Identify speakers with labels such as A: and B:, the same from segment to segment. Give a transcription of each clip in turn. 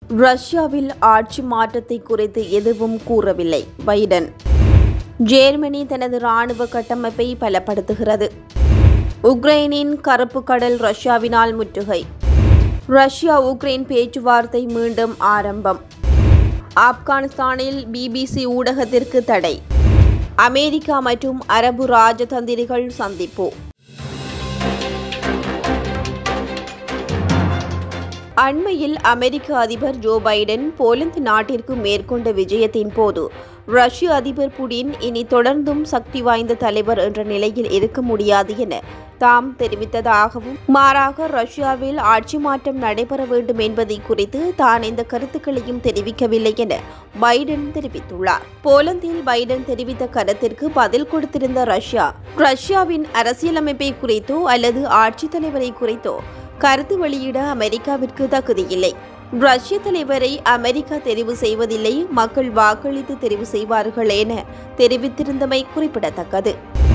A: ரஷ்யாவில் ஆட்சி மாற்றத்தை குறித்து எதுவும் கூறவில்லை பைடன் ஜேர்மனி தனது ராணுவ கட்டமைப்பை பலப்படுத்துகிறது உக்ரைனின் கருப்பு கடல் ரஷ்யாவினால் முற்றுகை ரஷ்யா உக்ரைன் பேச்சுவார்த்தை மீண்டும் ஆரம்பம் ஆப்கானிஸ்தானில் பிபிசி ஊடகத்திற்கு தடை அமெரிக்கா மற்றும் அரபு ராஜதந்திரிகள் சந்திப்பு அண்மையில் அமெரிக்க அதிபர் ஜோ பைடன் போலந்து நாட்டிற்கு மேற்கொண்ட விஜயத்தின் போது ரஷ்ய அதிபர் புடின் இனி தொடர்ந்தும் சக்தி வாய்ந்த தலைவர் என்ற நிலையில் இருக்க முடியாது என தாம் தெரிவித்ததாகவும் மாறாக ரஷ்யாவில் ஆட்சி மாற்றம் நடைபெற வேண்டும் என்பதை குறித்து தான் எந்த கருத்துக்களையும் தெரிவிக்கவில்லை என பைடன் தெரிவித்துள்ளார் போலந்தில் பைடன் தெரிவித்த கருத்திற்கு பதில் கொடுத்திருந்த ரஷ்யா ரஷ்யாவின் அரசியலமைப்பை குறித்தோ அல்லது ஆட்சித் தலைவரை குறித்தோ கருத்து வெளியிட அமெரிக்காவிற்கு தகுதியில்லை ரஷ்ய தலைவரை அமெரிக்கா தெரிவு செய்வதில்லை மக்கள் வாக்களித்து தெரிவு செய்வார்கள் என தெரிவித்திருந்தமை குறிப்பிடத்தக்கது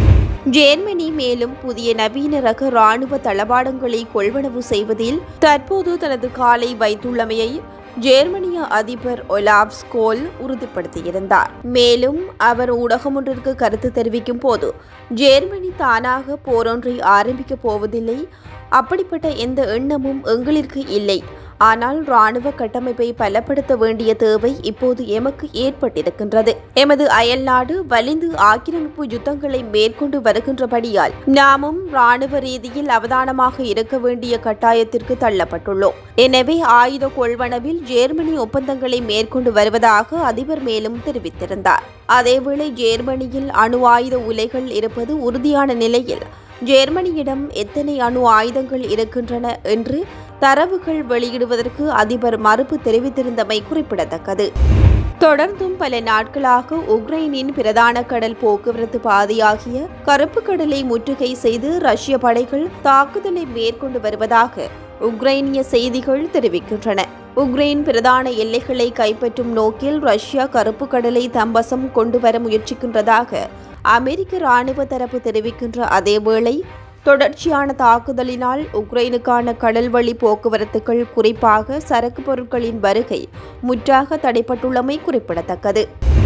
A: ஜேர்மனி மேலும் புதிய நவீன ரக ராணுவ தளவாடங்களை கொள்வனவு செய்வதில் தற்போது தனது காலை வைத்துள்ளமையை ஜேர்மனிய அதிபர் ஒலாப் ஸ்கோல் உறுதிப்படுத்தியிருந்தார் மேலும் அவர் ஊடகம் ஒன்றிற்கு கருத்து தெரிவிக்கும் போது ஜேர்மனி தானாக போரொன்றை ஆரம்பிக்கப் போவதில்லை அப்படிப்பட்ட எந்த எண்ணமும் எங்களிற்கு இல்லை ஆனால் ராணுவ கட்டமைப்பை பலப்படுத்த வேண்டிய தேவை இப்போது எமக்கு ஏற்பட்டிருக்கின்றது எமது அயல் நாடு வலிந்து ஆக்கிரமிப்பு யுத்தங்களை மேற்கொண்டு வருகின்றபடியால் நாமும் ராணுவ ரீதியில் அவதானமாக இருக்க வேண்டிய கட்டாயத்திற்கு தள்ளப்பட்டுள்ளோம் எனவே ஆயுத கொள்வனவில் ஜேர்மனி ஒப்பந்தங்களை மேற்கொண்டு வருவதாக அதிபர் மேலும் தெரிவித்திருந்தார் அதேவேளை ஜேர்மனியில் அணு ஆயுத உலைகள் இருப்பது உறுதியான நிலையில் ஜேர்மனியிடம் எத்தனை அணு ஆயுதங்கள் இருக்கின்றன என்று தரவுகள் வெளியிடுவதற்கு அதிபர் மறுப்பு தெரிவித்திருந்தமை குறிப்பிடத்தக்கது தொடர்ந்தும் பல நாட்களாக உக்ரைனின் பிரதான கடல் போக்குவரத்து பாதையாகிய கருப்பு கடலை முற்றுகை செய்து ரஷ்ய படைகள் தாக்குதலை மேற்கொண்டு வருவதாக உக்ரைனிய செய்திகள் தெரிவிக்கின்றன உக்ரைன் பிரதான எல்லைகளை கைப்பற்றும் நோக்கில் ரஷ்யா கருப்பு கடலை தம்பசம் கொண்டு வர முயற்சிக்கின்றதாக அமெரிக்க ராணுவ தரப்பு தெரிவிக்கின்ற அதேவேளை தொடர்ச்சியான தாக்குதலினால் உக்ரைனுக்கான கடல்வழி போக்குவரத்துகள் குறிப்பாக சரக்கு பொருட்களின் வருகை முற்றாக தடைப்பட்டுள்ளமை குறிப்பிடத்தக்கது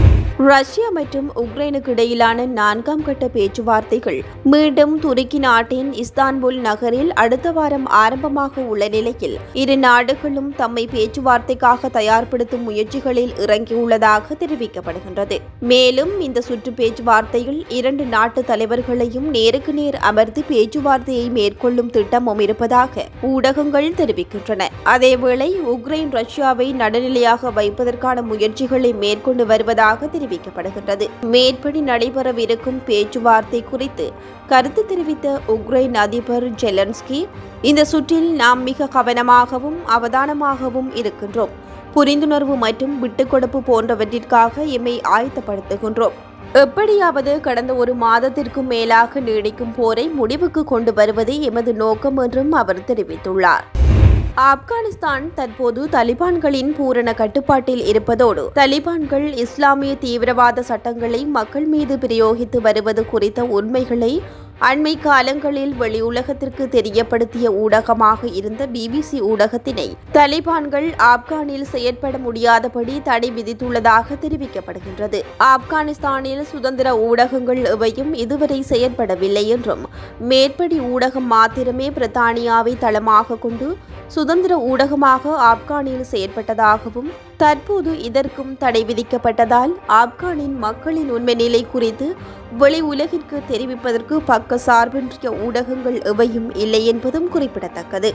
A: ரஷ்யா மற்றும் உக்ரைனுக்கு இடையிலான நான்காம் கட்ட பேச்சுவார்த்தைகள் மீண்டும் துருக்கி நாட்டின் இஸ்தான்புல் நகரில் அடுத்த வாரம் ஆரம்பமாக உள்ள நிலையில் இரு நாடுகளும் தம்மை பேச்சுவார்த்தைக்காக தயார்படுத்தும் முயற்சிகளில் இறங்கியுள்ளதாக தெரிவிக்கப்படுகின்றது மேலும் இந்த சுற்று பேச்சுவார்த்தையில் இரண்டு நாட்டு தலைவர்களையும் நேருக்கு நேர் அமர்ந்து பேச்சுவார்த்தையை மேற்கொள்ளும் திட்டமும் இருப்பதாக ஊடகங்கள் தெரிவிக்கின்றன அதேவேளை உக்ரைன் ரஷ்யாவை நடுநிலையாக வைப்பதற்கான முயற்சிகளை மேற்கொண்டு வருவதாக தெரிவிக்கப்படுகின்றது மேற்படி நடைபெறவிருக்கும் பேச்சுவார்த்தை குறித்து கருத்து தெரிவித்த உக்ரைன் அதிபர் ஜெலன்ஸ்கி இந்த சுற்றில் நாம் மிக கவனமாகவும் அவதானமாகவும் இருக்கின்றோம் புரிந்துணர்வு மற்றும் விட்டுக்கொடுப்பு போன்றவற்றிற்காக எம்மை ஆயத்தப்படுத்துகின்றோம் எப்படியாவது கடந்த ஒரு மாதத்திற்கும் மேலாக நீடிக்கும் போரை முடிவுக்கு கொண்டு வருவதே எமது நோக்கம் என்றும் அவர் தெரிவித்துள்ளார் ஆப்கானிஸ்தான் தற்போது தலிபான்களின் பூரண கட்டுப்பாட்டில் இருப்பதோடு தலிபான்கள் இஸ்லாமிய தீவிரவாத சட்டங்களை மக்கள் மீது பிரயோகித்து வருவது குறித்த உண்மைகளை அண்மை காலங்களில் வெளியுலகத்திற்கு தெரியப்படுத்திய ஊடகமாக இருந்த பிபிசி ஊடகத்தினை தலிபான்கள் ஆப்கானில் செயற்பட முடியாதபடி தடை விதித்துள்ளதாக தெரிவிக்கப்படுகின்றது ஆப்கானிஸ்தானில் சுதந்திர ஊடகங்கள் எவையும் இதுவரை செயற்படவில்லை என்றும் மேற்படி ஊடகம் மாத்திரமே பிரித்தானியாவை தளமாக கொண்டு சுதந்திர ஊடகமாக ஆப்கானில் செயற்பட்டதாகவும் தற்போது இதற்கும் தடை விதிக்கப்பட்டதால் ஆப்கானின் மக்களின் உண்மை நிலை குறித்து வெளி உலகிற்கு தெரிவிப்பதற்கு பக்க சார்பின்றிய ஊடகங்கள் எவையும் இல்லை என்பதும் குறிப்பிடத்தக்கது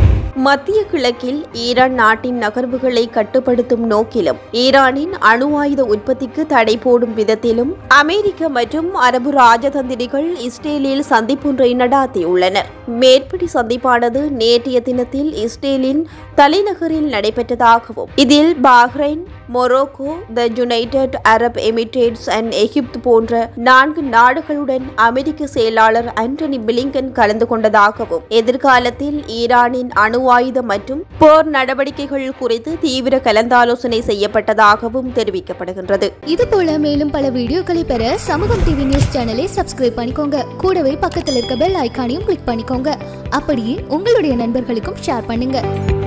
A: மத்திய கிழக்கில் ஈரான் நாட்டின் நகர்வுகளை கட்டுப்படுத்தும் நோக்கிலும் ஈரானின் அணு ஆயுத உற்பத்திக்கு தடை போடும் விதத்திலும் அமெரிக்க மற்றும் அரபு ராஜதந்திரிகள் இஸ்ரேலில் சந்திப்பொன்றை நடாத்தியுள்ளனர் மேற்படி சந்திப்பானது நேற்றைய தினத்தில் இஸ்ரேலின் தலைநகரில் நடைபெற்றதாகவும் இதில் Bahrain Morocco the United Arab Emirates and Egypt போன்ற நான்கு நாடுகளுடன் அமெரிக்க செயலாளர் ஆண்டனி பிளிங்கன் கலந்து கொண்டதாகவும் எதிர்காலத்தில் ஈரானின் அணு ஆயுதம் மற்றும் போர் நடவடிக்கைகள் குறித்து தீவிர கலந்தாலோசனை செய்யப்பட்டதாகவும் தெரிவிக்கப்படுகின்றது
B: இது போல மேலும் பல வீடியோக்களை பெற சமூகம் டிவி நியூஸ் சேனலை சப்ஸ்கிரைப் பண்ணிக்கோங்க கூடவே பக்கத்தில் இருக்க பெல் ஐகானையும் கிளிக் பண்ணிக்கோங்க அப்படியே உங்களுடைய நண்பர்களுக்கும் ஷேர் பண்ணுங்க